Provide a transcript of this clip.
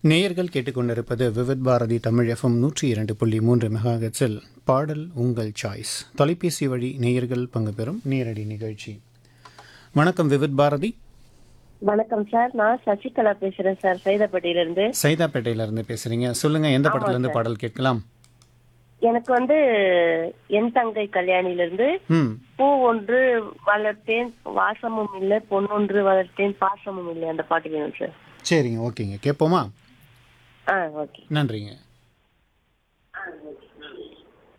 நேயர்கள் கேட்டுக்கொண்டிருப்பது விவித் பாரதி தமிழ் எஃப்எம் நூற்றி இரண்டு புள்ளி மூன்று மெகாஹெட்ஸில் பாடல் உங்கள் சாய்ஸ் தொலைபேசி வழி நேயர்கள் பங்கு பெறும் நேரடி நிகழ்ச்சி வணக்கம் விவித் பாரதி வணக்கம் சார் நான் சசிகலா பேசுறேன் சார் சைதாப்பேட்டையில இருந்து சைதாப்பேட்டையில இருந்து பேசுறீங்க சொல்லுங்க எந்த படத்துல இருந்து பாடல் கேட்கலாம் எனக்கு வந்து என் தங்கை கல்யாணில இருந்து ம் பூ ஒன்று வளர்த்தேன் வாசமும் இல்லை பொன்னொன்று வளர்த்தேன் பாசமும் இல்லை அந்த பாட்டு வேணும் சார் சரிங்க ஓகேங்க கேட்போமா ஆ ஓகே நன்றிங்க